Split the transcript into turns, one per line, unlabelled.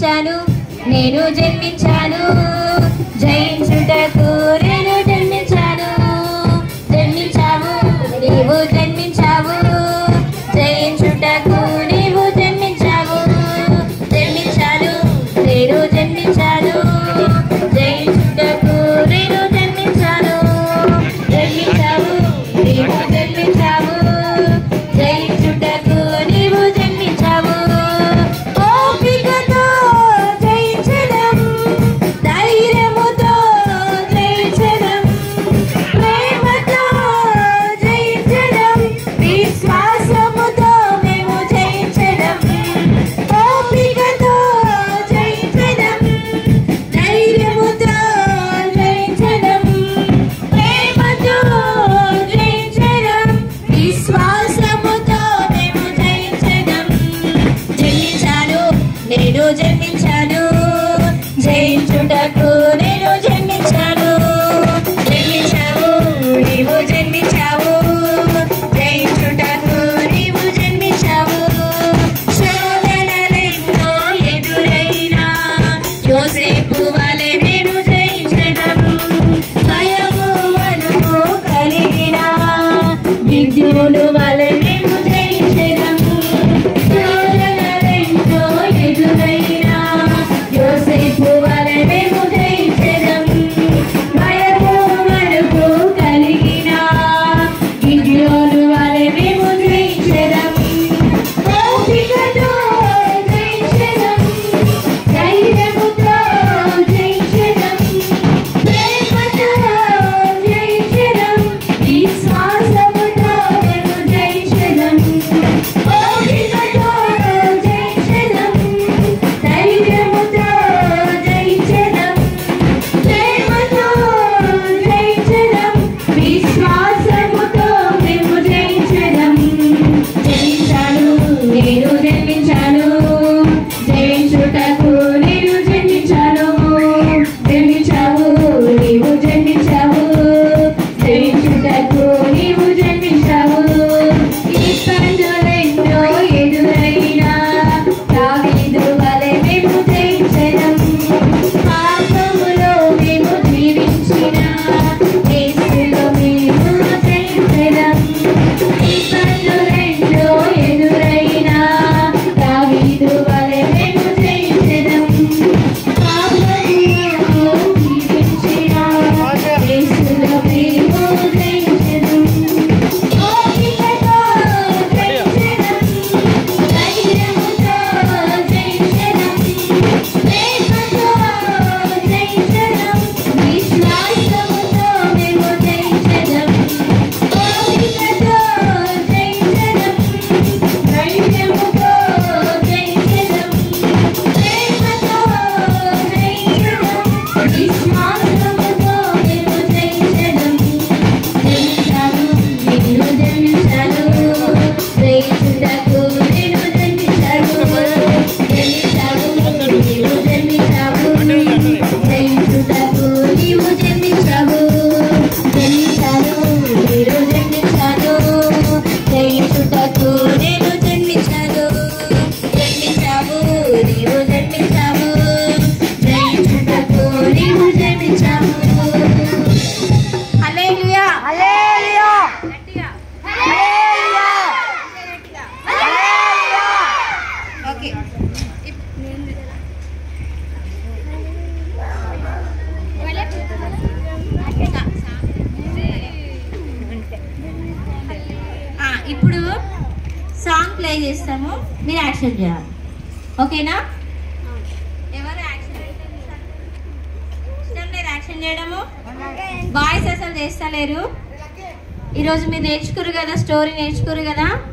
జన్మించాను నేను జన్మించాను జయించుటకు నేను జన్మించాను జన్మించావు నీవు జన్మించావు జయించుటకు నీవు జన్మించావు జన్మించాను నేను జన్మించాను జయించుటకు నేను జన్మించాను జన్మించావు నీవు జన్మించావు జయించుటకు నీవు జన్మించావు ఓపికతో జయించడం ధైర్యముతో జయించడం ప్రేమతో జయించడం విశ్వాసముతో మేము జయించడం ఓపికతో జయించడం ధైర్యముతో జయించడం ప్రేమతో జయించడం విశ్వాసముతో మేము జయించడం జయించాను నేను జన్మించాను జయించుటకు నేను జన్మించాను జన్మించావు నీవు జన్మించావు జయించుటకు నీవు జన్మించావు శోధనలెన్నో ఎదురైనా యోసేపు వలె నేను జయించడం భయము వనుకు కలిగిన విద్యులు వలె మేము జయించడం శోధనలెన్నో ఎదురైనా యోసేపు వలె మేము జయించడం భయము వనుకు కలిగిన విద్యులు వలె మేము జయించడం ఓపికతో జయించడం ధైర్యముతో జయించడం ప్రేమతో జయించడం విశ్వాసముతో మేము జయించడం ఓపికతో జయించడం ధైర్యముతో జయించడం ప్రేమతో జయించడం విశ్వాసముతో మేము జయించడం జయించాను నేను జన్మించాను జయించుటకు నేను జన్మించాను జన్మించావు నీవు జన్మించావు జయించుటకు నీవు జన్మించావు ఈ పండులెన్నో ఎదురైనా దావీదు వలె మేము జయించడం పాపములో మేము జీవించిన యేసులో మేము జయించడం ఈ పండులెన్నో ఎదురైనా దావీదు వలె మేము జయించడం పాపములో జీవించిన యేసులో మేము జయించడం ఓపికతో జయించడం ధైర్యముతో జయించడం ప్రేమతో జయించడం విశ్వాసముతో మేము జయించడం ఓపికతో జయించడం ధైర్యముతో జయించడం ప్రేమతో జయించడం విశ్వాసముతో మేము జయించడం జన్మించాను నేను జన్మించాను జయించుటకు నేను జన్మించాను జన్మించావు నీవు జన్మించావు జయించుటకు నీవు జన్మించావు జన్మించాను నేను జన్మించాను జయించుటకు నేను జన్మించాను జన్మించావు నీవు జన్మించావు జయించుటకు నీవు జన్మించావు హల్లెలూయా
హల్లెలూయా
గట్టిగా
హల్లెలూయా హల్లెలూయా
ఓకే ఆ, ఇప్పుడు సాంగ్ ప్లే చేస్తాము మీరు యాక్షన్ చేయాలి ఓకేనా ఎవరు యాక్షన్ ఇష్టం లేదు యాక్షన్ చేయడము బాయ్స్ అసలు చేస్తలేరు ఈరోజు మీరు నేర్చుకురు కదా స్టోరీ నేర్చుకురు కదా